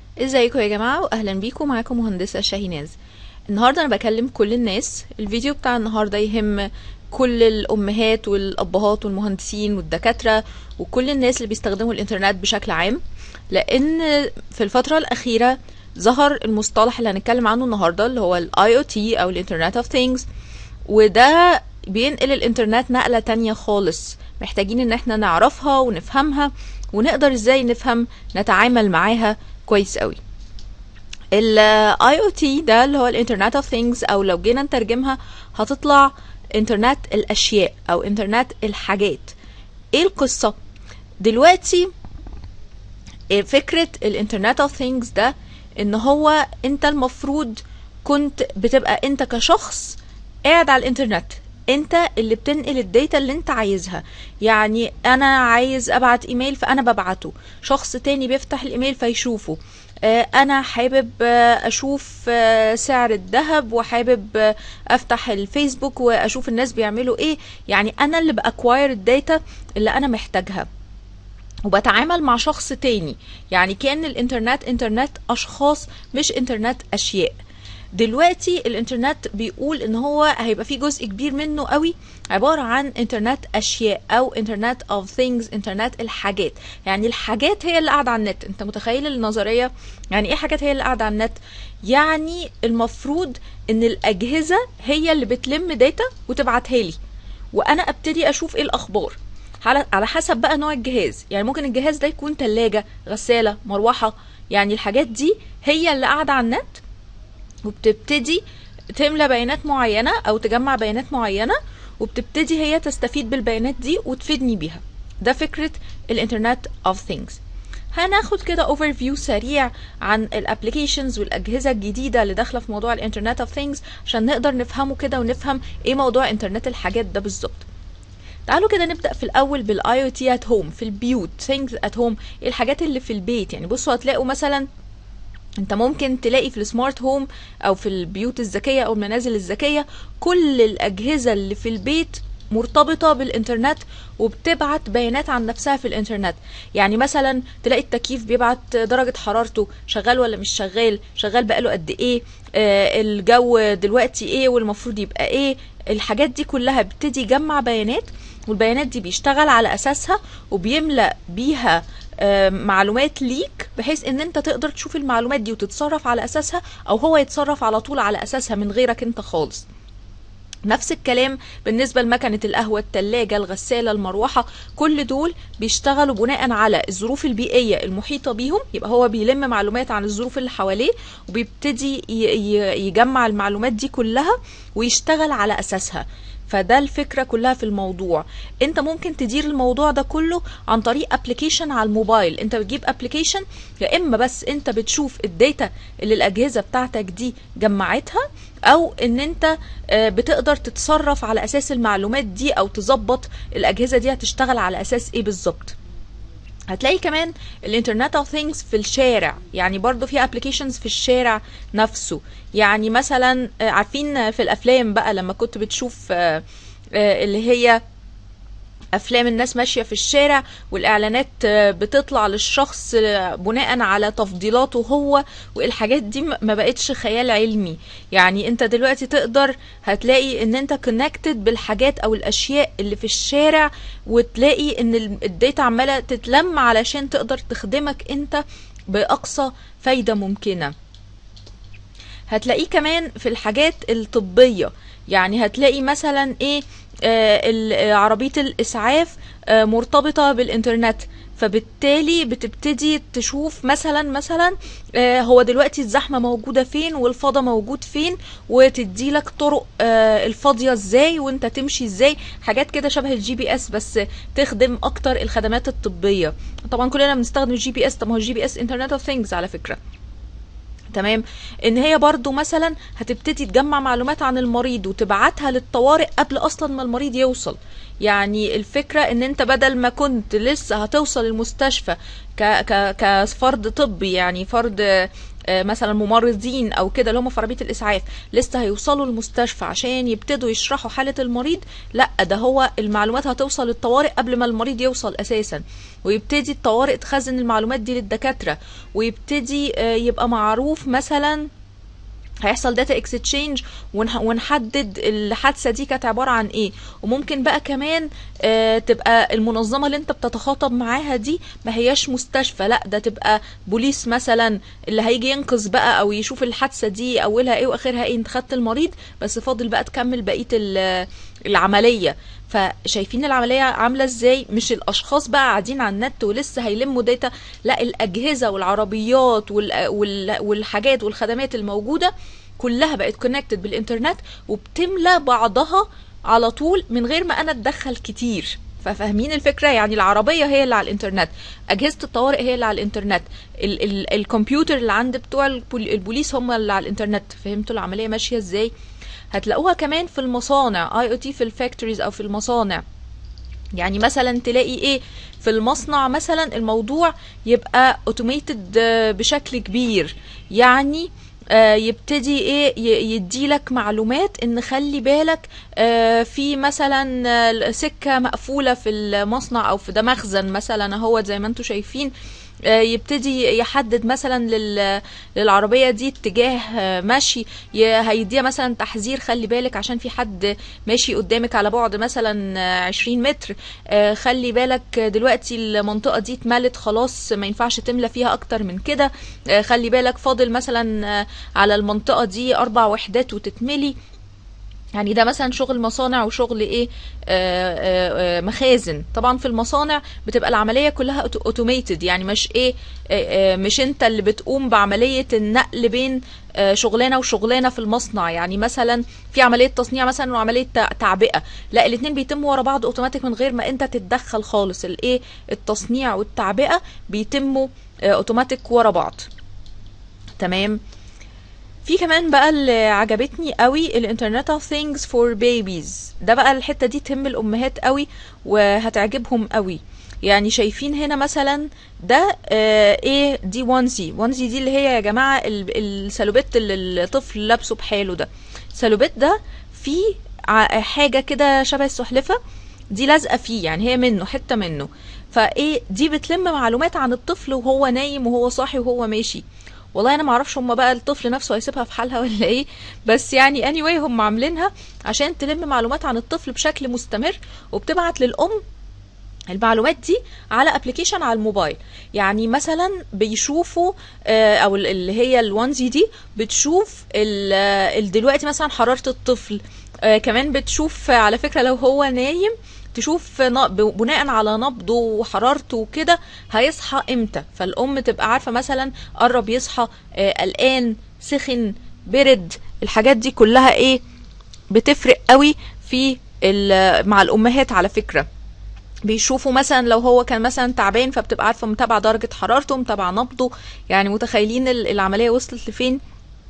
ازيكم يا جماعة واهلا بيكم معاكم مهندسة شاهيناز النهاردة انا بكلم كل الناس الفيديو بتاع النهاردة يهم كل الامهات والابهات والمهندسين والدكاترة وكل الناس اللي بيستخدموا الانترنت بشكل عام لان في الفترة الاخيرة ظهر المصطلح اللي هنتكلم عنه النهاردة اللي هو الاي او تي او الانترنت اوف ثينجز وده بينقل الانترنت نقلة تانية خالص محتاجين ان احنا نعرفها ونفهمها ونقدر ازاي نفهم نتعامل معاها كويس قوي ال IoT ده اللي هو الانترنت اوف ثينجز او لو جينا نترجمها هتطلع انترنت الاشياء او انترنت الحاجات ايه القصة دلوقتي فكرة الانترنت اوف ثينجز ده ان هو انت المفروض كنت بتبقى انت كشخص قاعد على الانترنت انت اللي بتنقل الداتا اللي انت عايزها يعني انا عايز ابعت ايميل فانا ببعته شخص تاني بيفتح الايميل فيشوفه انا حابب اشوف سعر الذهب وحابب افتح الفيسبوك واشوف الناس بيعملوا ايه يعني انا اللي باكواير الداتا اللي انا محتاجها وبتعامل مع شخص تاني يعني كان الانترنت انترنت اشخاص مش انترنت اشياء دلوقتي الانترنت بيقول ان هو هيبقى فيه جزء كبير منه قوي عبارة عن انترنت اشياء او انترنت اوف ثينجز انترنت الحاجات يعني الحاجات هي اللي قاعدة على النت انت متخيل النظرية يعني ايه حاجات هي اللي قاعدة على النت يعني المفروض ان الاجهزة هي اللي بتلم داتا وتبعتها لي وانا ابتدي اشوف ايه الاخبار على حسب بقى نوع الجهاز يعني ممكن الجهاز ده يكون تلاجة غسالة مروحة يعني الحاجات دي هي اللي قاعدة على النت وبتبتدي تملى بيانات معينة أو تجمع بيانات معينة وبتبتدي هي تستفيد بالبيانات دي وتفيدني بيها ده فكرة الانترنت اوف ثينجز هناخد كده اوفر فيو سريع عن الابلكيشنز والاجهزه الجديده اللي داخله في موضوع الانترنت اوف ثينجز عشان نقدر نفهمه كده ونفهم ايه موضوع انترنت الحاجات ده بالظبط تعالوا كده نبدا في الاول بالاي او تي ات هوم في البيوت ثينجز ات هوم الحاجات اللي في البيت يعني بصوا هتلاقوا مثلا انت ممكن تلاقي في السمارت هوم او في البيوت الذكيه او المنازل الذكيه كل الاجهزه اللي في البيت مرتبطة بالإنترنت وبتبعت بيانات عن نفسها في الإنترنت يعني مثلا تلاقي التكييف بيبعت درجة حرارته شغال ولا مش شغال شغال بقاله قد إيه آه الجو دلوقتي إيه والمفروض يبقى إيه الحاجات دي كلها بتدي يجمع بيانات والبيانات دي بيشتغل على أساسها وبيملأ بيها معلومات ليك بحيث ان انت تقدر تشوف المعلومات دي وتتصرف على اساسها او هو يتصرف على طول على اساسها من غيرك انت خالص نفس الكلام بالنسبة لمكنة القهوة التلاجة الغسالة المروحة كل دول بيشتغلوا بناء على الظروف البيئية المحيطة بيهم يبقى هو بيلم معلومات عن الظروف اللي حواليه وبيبتدي يجمع المعلومات دي كلها ويشتغل على أساسها فده الفكرة كلها في الموضوع انت ممكن تدير الموضوع ده كله عن طريق ابلكيشن على الموبايل انت بتجيب ابلكيشن يا اما بس انت بتشوف الداتا اللي الاجهزة بتاعتك دي جمعتها او ان انت بتقدر تتصرف على اساس المعلومات دي او تظبط الاجهزة دي هتشتغل على اساس ايه بالظبط هتلاقي كمان الانترنت اوف ثينجز في الشارع يعني برضو في ابلكيشنز في الشارع نفسه يعني مثلا عارفين في الافلام بقى لما كنت بتشوف اللي هي افلام الناس ماشيه في الشارع والاعلانات بتطلع للشخص بناء على تفضيلاته هو والحاجات دي ما بقتش خيال علمي يعني انت دلوقتي تقدر هتلاقي ان انت كونكتد بالحاجات او الاشياء اللي في الشارع وتلاقي ان الداتا عماله تتلم علشان تقدر تخدمك انت باقصى فايده ممكنه هتلاقيه كمان في الحاجات الطبيه يعني هتلاقي مثلا ايه آه عربية الإسعاف آه مرتبطة بالإنترنت فبالتالي بتبتدي تشوف مثلا مثلا آه هو دلوقتي الزحمة موجودة فين والفضا موجود فين وتدي لك طرق الفاضية ازاي وانت تمشي ازاي حاجات كده شبه الجي بي اس بس تخدم اكتر الخدمات الطبية طبعا كلنا بنستخدم الجي بي اس طب ما هو الجي بي اس انترنت اوف ثينجز على فكرة تمام ان هي برضو مثلا هتبتدي تجمع معلومات عن المريض وتبعتها للطوارئ قبل اصلا ما المريض يوصل يعني الفكرة ان انت بدل ما كنت لسه هتوصل المستشفى ك ك كفرد طبي يعني فرد آه، مثلا ممرضين او كده اللي هم في عربيه الاسعاف لسه هيوصلوا المستشفى عشان يبتدوا يشرحوا حاله المريض لا ده هو المعلومات هتوصل للطوارئ قبل ما المريض يوصل اساسا ويبتدي الطوارئ تخزن المعلومات دي للدكاتره ويبتدي آه، يبقى معروف مثلا هيحصل داتا اكستشينج ونحدد الحادثه دي كانت عباره عن ايه وممكن بقى كمان آه تبقى المنظمه اللي انت بتتخاطب معاها دي ما هياش مستشفى لا ده تبقى بوليس مثلا اللي هيجي ينقذ بقى او يشوف الحادثه دي اولها ايه واخرها ايه انت خدت المريض بس فاضل بقى تكمل بقيه ال- العمليه فشايفين العمليه عامله ازاي مش الاشخاص بقى قاعدين على النت ولسه هيلموا داتا لا الاجهزه والعربيات وال- وال- والحاجات والخدمات الموجوده كلها بقت كونكتد بالانترنت وبتملى بعضها على طول من غير ما انا اتدخل كتير ففاهمين الفكره يعني العربيه هي اللي على الانترنت اجهزه الطوارئ هي اللي على الانترنت ال ال الكمبيوتر اللي عند بتوع البول- البوليس هم اللي على الانترنت فهمتوا العمليه ماشيه ازاي هتلاقوها كمان في المصانع اي او تي في الفاكتوريز او في المصانع يعني مثلا تلاقي ايه في المصنع مثلا الموضوع يبقى اوتوميتد بشكل كبير يعني آه، يبتدي ايه ي- يديلك معلومات ان خلي بالك آه، في مثلا آه، سكه مقفوله في المصنع او في ده مخزن مثلا اهو زي ما انتم شايفين آه، يبتدي يحدد مثلا لل- للعربيه دي اتجاه آه، مشي ي- هيديها مثلا تحذير خلي بالك عشان في حد ماشي قدامك على بعد مثلا آه، 20 متر آه، خلي بالك دلوقتي المنطقه دي اتملت خلاص ما ينفعش تملى فيها اكتر من كده آه، خلي بالك فاضل مثلا آه، على المنطقه دي اربع وحدات وتتملي يعني ده مثلا شغل مصانع وشغل ايه آه آه آه مخازن طبعا في المصانع بتبقى العمليه كلها اوتوميتد يعني مش ايه آه آه مش انت اللي بتقوم بعمليه النقل بين آه شغلانه وشغلانه في المصنع يعني مثلا في عمليه تصنيع مثلا وعمليه تع- تعبئه لا الاثنين بيتموا ورا بعض اوتوماتيك من غير ما انت تتدخل خالص الايه التصنيع والتعبئه بيتموا آه اوتوماتيك ورا بعض تمام في كمان بقى اللي عجبتني قوي الانترنت اوف ثينجز فور بيبيز ده بقى الحته دي تهم الامهات قوي وهتعجبهم قوي يعني شايفين هنا مثلا ده آه ايه دي وانزي وانزي دي اللي هي يا جماعه ال- السلوبيت اللي الطفل لابسه بحاله ده السلوبيت ده فيه ع- حاجه كده شبه السحلفه دي لازقه فيه يعني هي منه حته منه فايه دي بتلم معلومات عن الطفل وهو نايم وهو صاحي وهو ماشي والله انا معرفش هما بقى الطفل نفسه هيسيبها في حالها ولا ايه بس يعني anyway هم عاملينها عشان تلم معلومات عن الطفل بشكل مستمر وبتبعت للام المعلومات دي على ابلكيشن على الموبايل يعني مثلا بيشوفوا آه، او ال- اللي هي الوانزي دي بتشوف ال- آه، ال- دلوقتي مثلا حرارة الطفل آه، كمان بتشوف آه، على فكرة لو هو نايم تشوف ن- ب- بناء على نبضه وحرارته وكده هيصحى امتى فالام تبقى عارفة مثلا قرب يصحى آه، قلقان سخن برد الحاجات دي كلها ايه بتفرق قوي في ال- مع الامهات على فكره بيشوفوا مثلا لو هو كان مثلا تعبان فبتبقى عارفه متابعه درجه حرارته متابعه نبضه يعني متخيلين ال- العمليه وصلت لفين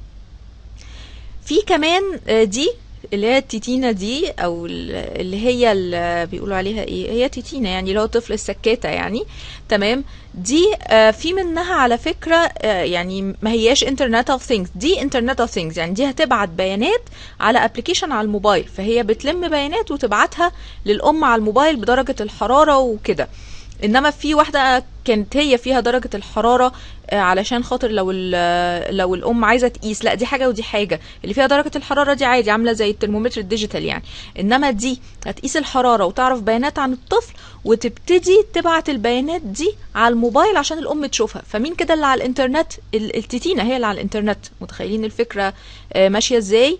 في كمان آه، دي اللي هي التيتينا دي او ال- اللي هي اللي بيقولوا عليها ايه هي تيتينا يعني اللي هو طفل السكاتة يعني تمام دي آه، في منها على فكرة آه، يعني ما هياش انترنت اوف ثينجز دي انترنت اوف ثينجز يعني دي هتبعت بيانات على ابلكيشن على الموبايل فهي بتلم بيانات وتبعتها للام على الموبايل بدرجة الحرارة وكده انما في واحده كانت هي فيها درجه الحراره آه، علشان خاطر لو ال- لو الام عايزه تقيس لا دي حاجه ودي حاجه اللي فيها درجه الحراره دي عادي عامله زي الترمومتر الديجيتال يعني انما دي هتقيس الحراره وتعرف بيانات عن الطفل وتبتدي تبعت البيانات دي على الموبايل عشان الام تشوفها فمين كده اللي على الانترنت ال- التتينه هي اللي على الانترنت متخيلين الفكره آه، ماشيه ازاي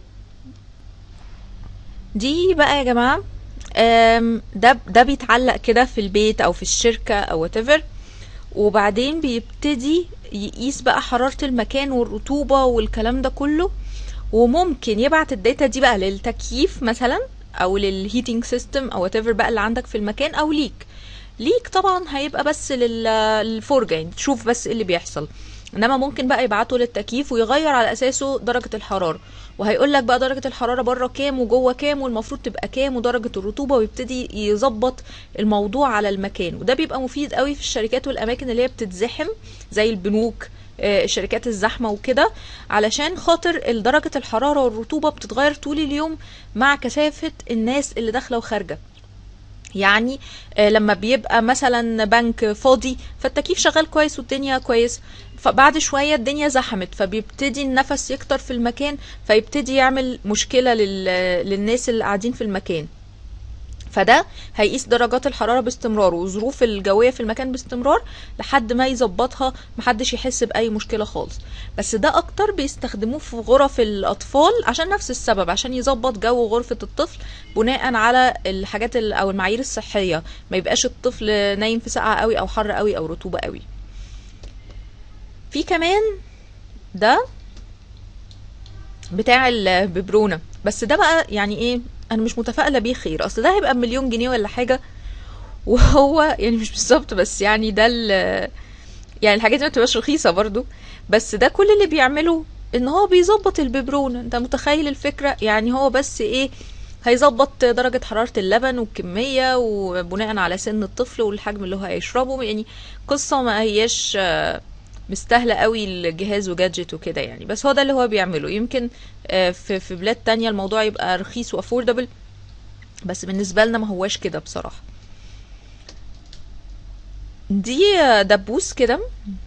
دي بقى يا جماعه آم، ده ده بيتعلق كده في البيت او في الشركه او whatever وبعدين بيبتدي يقيس بقى حراره المكان والرطوبه والكلام ده كله وممكن يبعت الداتا دي بقى للتكييف مثلا او للهيتنج سيستم او whatever بقى اللي عندك في المكان او ليك ليك طبعا هيبقى بس لل- للفرجه يعني تشوف بس ايه اللي بيحصل انما ممكن بقى يبعته للتكييف ويغير على اساسه درجه الحراره وهيقول لك بقى درجه الحراره بره كام وجوه كام والمفروض تبقى كام ودرجه الرطوبه ويبتدي يظبط الموضوع على المكان وده بيبقى مفيد قوي في الشركات والاماكن اللي هي بتتزحم زي البنوك آه، الشركات الزحمه وكده علشان خاطر درجه الحراره والرطوبه بتتغير طول اليوم مع كثافه الناس اللي داخله وخارجه يعني آه، لما بيبقى مثلا بنك فاضي فالتكييف شغال كويس والدنيا كويس فبعد شويه الدنيا زحمت فبيبتدي النفس يكتر في المكان فيبتدي يعمل مشكله لل- للناس اللي قاعدين في المكان فده هيقيس درجات الحرارة باستمرار وظروف الجوية في المكان باستمرار لحد ما يظبطها محدش يحس بأي مشكلة خالص بس ده أكتر بيستخدموه في غرف الأطفال عشان نفس السبب عشان يظبط جو غرفة الطفل بناء على الحاجات ال- أو المعايير الصحية ما يبقاش الطفل نايم في سقعة قوي أو حر قوي أو رطوبة قوي في كمان ده بتاع الببرونة بس ده بقى يعني ايه انا مش متفائلة بيه خير اصل ده هيبقى بمليون جنيه ولا حاجة وهو يعني مش بالظبط بس يعني ده ال- يعني الحاجات دي ما بتبقاش رخيصة برضو بس ده كل اللي بيعمله ان هو بيظبط الببرونة انت متخيل الفكرة يعني هو بس ايه هيظبط درجة حرارة اللبن والكمية وبناء على سن الطفل والحجم اللي هو هيشربه يعني قصة ما هياش آه، مستاهله قوي الجهاز وجادجت وكده يعني بس هو ده اللي هو بيعمله يمكن آه، في في بلاد تانية الموضوع يبقى رخيص وافوردبل بس بالنسبه لنا ما هواش كده بصراحه دي آه، دبوس كده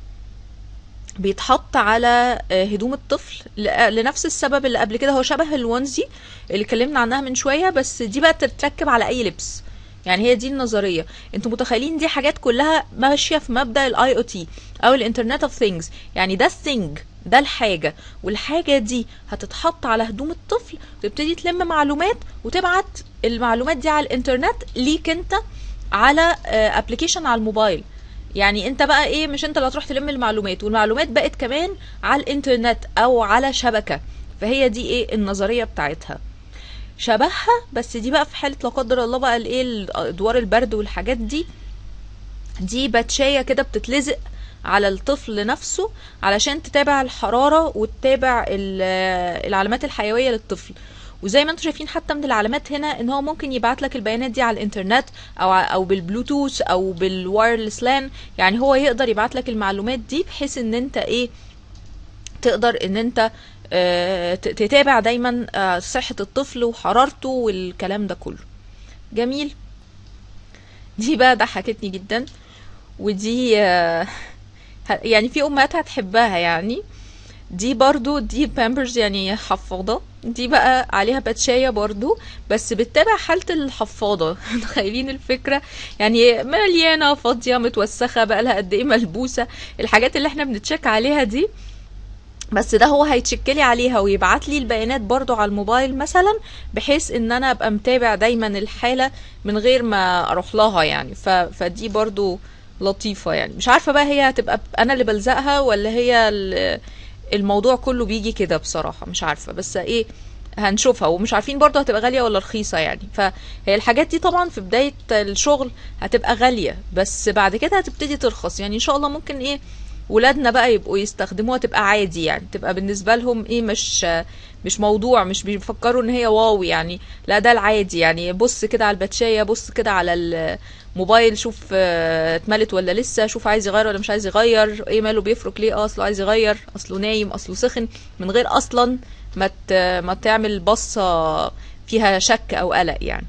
بيتحط على آه، هدوم الطفل ل- لنفس السبب اللي قبل كده هو شبه الونزي اللي اتكلمنا عنها من شويه بس دي بقى تتركب على اي لبس يعني هي دي النظريه انتوا متخيلين دي حاجات كلها ماشيه في مبدا الاي او تي او الانترنت اوف ثينجز يعني ده الثينج ده الحاجه والحاجه دي هتتحط على هدوم الطفل وتبتدي تلم معلومات وتبعت المعلومات دي على الانترنت ليك انت على ابلكيشن على الموبايل يعني انت بقى ايه مش انت اللي هتروح تلم المعلومات والمعلومات بقت كمان على الانترنت او على شبكه فهي دي ايه النظريه بتاعتها شبهها بس دي بقى في حاله لا قدر الله بقى الايه ادوار البرد والحاجات دي دي باتشايه كده بتتلزق على الطفل نفسه علشان تتابع الحراره وتتابع ال- العلامات الحيويه للطفل وزي ما انتم شايفين حتى من العلامات هنا ان هو ممكن يبعت لك البيانات دي على الانترنت او ع- او بالبلوتوث او بالوايرلس لان يعني هو يقدر يبعت لك المعلومات دي بحيث ان انت ايه تقدر ان انت آه، ت- تتابع دايما آه، صحة الطفل وحرارته والكلام ده كله جميل دي بقى ضحكتني جدا ودي آه، ه- يعني في امهات هتحبها يعني دي برضو دي بامبرز يعني حفاضة دي بقى عليها باتشاية برضو بس بتتابع حالة الحفاضة متخيلين الفكرة يعني مليانة فاضية متوسخة بقى لها قد ايه ملبوسة الحاجات اللي احنا بنتشيك عليها دي بس ده هو هيتشكلي عليها ويبعت لي البيانات برضو على الموبايل مثلا بحيث ان انا ابقى متابع دايما الحالة من غير ما اروح لها يعني ف... فدي برضو لطيفة يعني مش عارفة بقى هي هتبقى انا اللي بلزقها ولا هي ال- الموضوع كله بيجي كده بصراحة مش عارفة بس ايه هنشوفها ومش عارفين برضو هتبقى غالية ولا رخيصة يعني فهي الحاجات دي طبعا في بداية الشغل هتبقى غالية بس بعد كده هتبتدي ترخص يعني ان شاء الله ممكن ايه ولادنا بقى يبقوا يستخدموها تبقى عادي يعني تبقى بالنسبة لهم ايه مش مش موضوع مش بيفكروا ان هي واو يعني لا ده العادي يعني بص كده على الباتشاية بص كده على الموبايل شوف آه، اتملت ولا لسه شوف عايز يغير ولا مش عايز يغير ايه ماله بيفرك ليه اه اصله عايز يغير اصله نايم اصله سخن من غير اصلا ما ت- ما تعمل بصة فيها شك او قلق يعني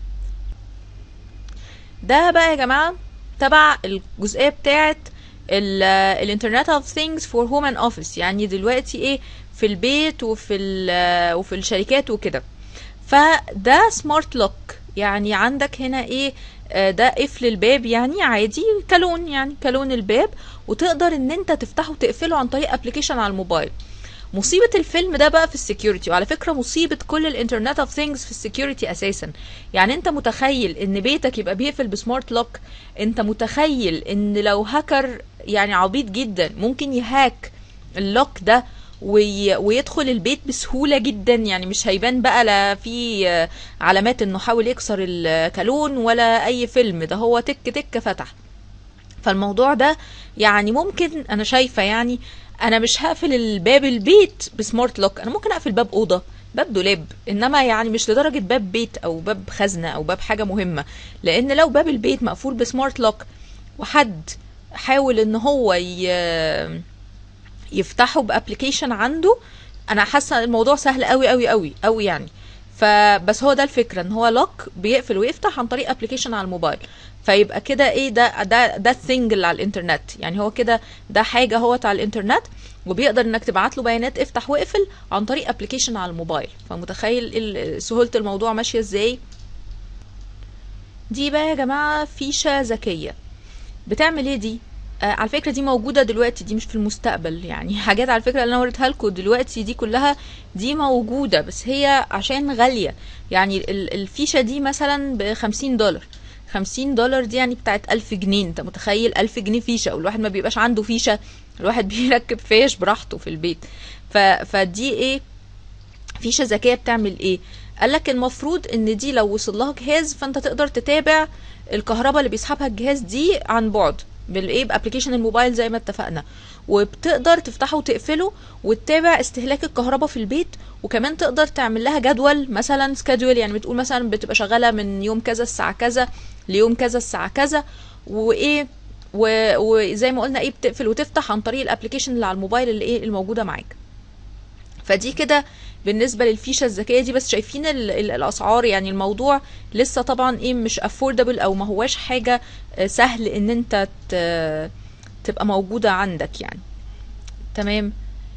ده بقى يا جماعة تبع الجزئية بتاعت الانترنت اوف ثينجز فور هوم اند اوفيس يعني دلوقتي ايه في البيت وفي ال- وفي الشركات وكده فده سمارت لوك يعني عندك هنا ايه آه، ده قفل الباب يعني عادي كلون يعني كلون الباب وتقدر ان انت تفتحه وتقفله عن طريق ابلكيشن على الموبايل مصيبة الفيلم ده بقى في السكيورتي وعلى فكرة مصيبة كل الانترنت اوف ثينجز في السكيورتي اساسا يعني انت متخيل ان بيتك يبقى بيقفل بسمارت لوك انت متخيل ان لو هاكر يعني عبيط جدا ممكن يهاك اللوك ده وي... ويدخل البيت بسهولة جدا يعني مش هيبان بقى لا في آه، علامات انه حاول يكسر الكالون ولا اي فيلم ده هو تك تك فتح فالموضوع ده يعني ممكن انا شايفه يعني انا مش هقفل الباب البيت بسمارت لوك انا ممكن اقفل باب اوضه باب دولاب انما يعني مش لدرجه باب بيت او باب خزنه او باب حاجه مهمه لان لو باب البيت مقفول بسمارت لوك وحد حاول ان هو ي... يفتحوا بابلكيشن عنده انا حاسه الموضوع سهل قوي قوي قوي قوي يعني فبس هو ده الفكره ان هو لوك بيقفل ويفتح عن طريق ابلكيشن على الموبايل فيبقى كده ايه ده ده ده الثينج اللي على الانترنت يعني هو كده ده حاجه هوت على الانترنت وبيقدر انك تبعت له بيانات افتح واقفل عن طريق ابلكيشن على الموبايل فمتخيل ال- سهوله الموضوع ماشيه ازاي دي بقى يا جماعه فيشه ذكيه بتعمل ايه دي آه على فكره دي موجوده دلوقتي دي مش في المستقبل يعني حاجات على فكره اللي انا وريتها لكم دلوقتي دي كلها دي موجوده بس هي عشان غاليه يعني ال- الفيشه دي مثلا ب 50 دولار 50 دولار دي يعني بتاعت 1000 جنيه انت متخيل 1000 جنيه فيشه والواحد ما بيبقاش عنده فيشه الواحد بيركب فيش براحته في البيت ف... فدي ايه فيشه ذكيه بتعمل ايه قال لك المفروض ان دي لو وصل لها جهاز فانت تقدر تتابع الكهرباء اللي بيسحبها الجهاز دي عن بعد بالايه بابلكيشن الموبايل زي ما اتفقنا وبتقدر تفتحه وتقفله وتتابع استهلاك الكهرباء في البيت وكمان تقدر تعمل لها جدول مثلا سكادول يعني بتقول مثلا بتبقى شغاله من يوم كذا الساعه كذا ليوم كذا الساعه كذا وايه و- وزي ما قلنا ايه بتقفل وتفتح عن طريق الابلكيشن اللي على الموبايل اللي ايه الموجوده معاك فدي كده بالنسبه للفيشه الذكيه دي بس شايفين ال ال الاسعار يعني الموضوع لسه طبعا ايه مش افوردبل او ما هواش حاجه آه، سهل ان انت ت- تبقى موجوده عندك يعني تمام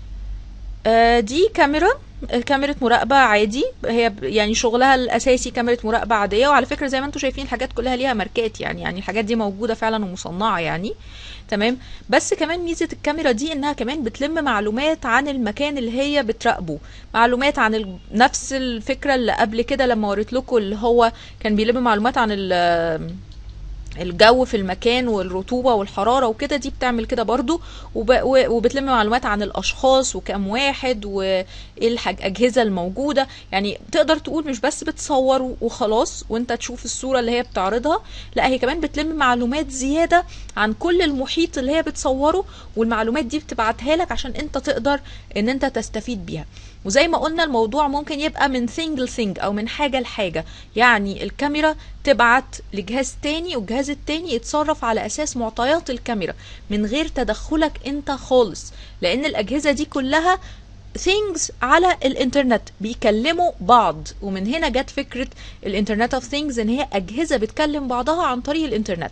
آه، دي كاميرا كاميرا مراقبة عادي هي ب- يعني شغلها الأساسي كاميرا مراقبة عادية وعلى فكرة زي ما انتم شايفين الحاجات كلها ليها ماركات يعني يعني الحاجات دي موجودة فعلا ومصنعة يعني تمام بس كمان ميزة الكاميرا دي انها كمان بتلم معلومات عن المكان اللي هي بتراقبه معلومات عن ال... نفس الفكرة اللي قبل كده لما وريت لكم اللي هو كان بيلم معلومات عن ال... الجو في المكان والرطوبة والحرارة وكده دي بتعمل كده برضو وب... و- وبتلم معلومات عن الأشخاص وكم واحد وإيه الأجهزة الموجودة يعني تقدر تقول مش بس بتصور وخلاص وانت تشوف الصورة اللي هي بتعرضها لا هي كمان بتلم معلومات زيادة عن كل المحيط اللي هي بتصوره والمعلومات دي بتبعتها لك عشان انت تقدر ان انت تستفيد بيها وزي ما قلنا الموضوع ممكن يبقى من single thing او من حاجة لحاجة يعني الكاميرا تبعت لجهاز تاني والجهاز التاني يتصرف على اساس معطيات الكاميرا من غير تدخلك انت خالص لان الاجهزة دي كلها things على الانترنت بيكلموا بعض ومن هنا جت فكرة الانترنت اوف things ان هي اجهزة بتكلم بعضها عن طريق الانترنت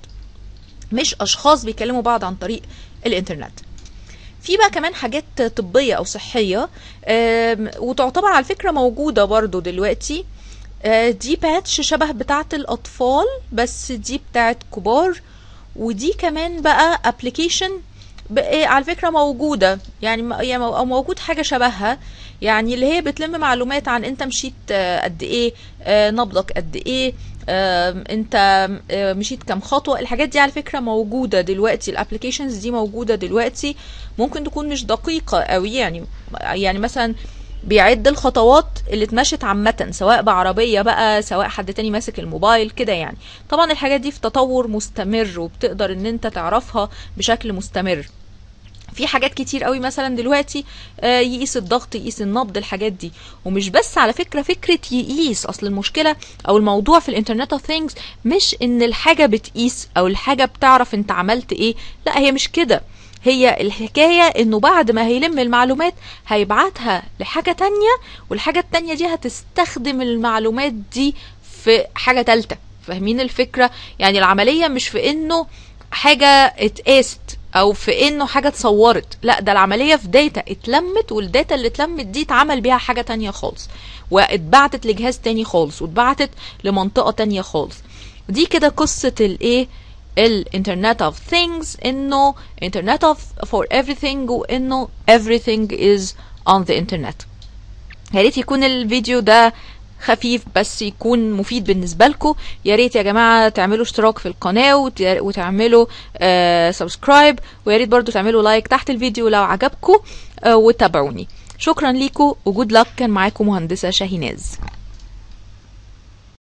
مش اشخاص بيكلموا بعض عن طريق الانترنت في بقى كمان حاجات طبية أو صحية آم، وتعتبر على فكرة موجودة برضو دلوقتي آه، دي باتش شبه بتاعة الأطفال بس دي بتاعة كبار ودي كمان بقى ابلكيشن على فكرة موجودة يعني م- يعني مو- أو موجود حاجة شبهها يعني اللي هي بتلم معلومات عن انت مشيت آه، قد ايه آه، نبضك قد ايه آم، انت آه، مشيت كام خطوة الحاجات دي على فكرة موجودة دلوقتي الابلكيشنز دي موجودة دلوقتي ممكن تكون مش دقيقة قوي يعني يعني مثلا بيعد الخطوات اللي اتمشت عامة سواء بعربية بقى سواء حد تاني ماسك الموبايل كده يعني طبعا الحاجات دي في تطور مستمر وبتقدر ان انت تعرفها بشكل مستمر في حاجات كتير قوي مثلا دلوقتي آه، يقيس الضغط يقيس النبض الحاجات دي ومش بس على فكرة فكرة يقيس اصل المشكلة او الموضوع في الانترنت اوف ثينجز مش ان الحاجة بتقيس او الحاجة بتعرف انت عملت ايه لا هي مش كده هي الحكاية انه بعد ما هيلم المعلومات هيبعتها لحاجة تانية والحاجة التانية دي هتستخدم المعلومات دي في حاجة تالتة فاهمين الفكرة يعني العملية مش في انه حاجة اتقاست او في انه حاجة اتصورت لا ده العملية في داتا اتلمت والداتا اللي اتلمت دي اتعمل بيها حاجة تانية خالص واتبعتت لجهاز تاني خالص واتبعتت لمنطقة تانية خالص دي كده قصة الايه الانترنت اوف ثينجز انه انترنت اوف فور everything وانه everything is on the internet يا ريت يكون الفيديو ده خفيف بس يكون مفيد بالنسبة لكم يا ريت يا جماعة تعملوا اشتراك في القناة وت- وتعملوا آه سبسكرايب ويا ريت برضو تعملوا لايك تحت الفيديو لو عجبكم آه وتابعوني شكرا ليكم وجود لك كان معاكم مهندسة شاهيناز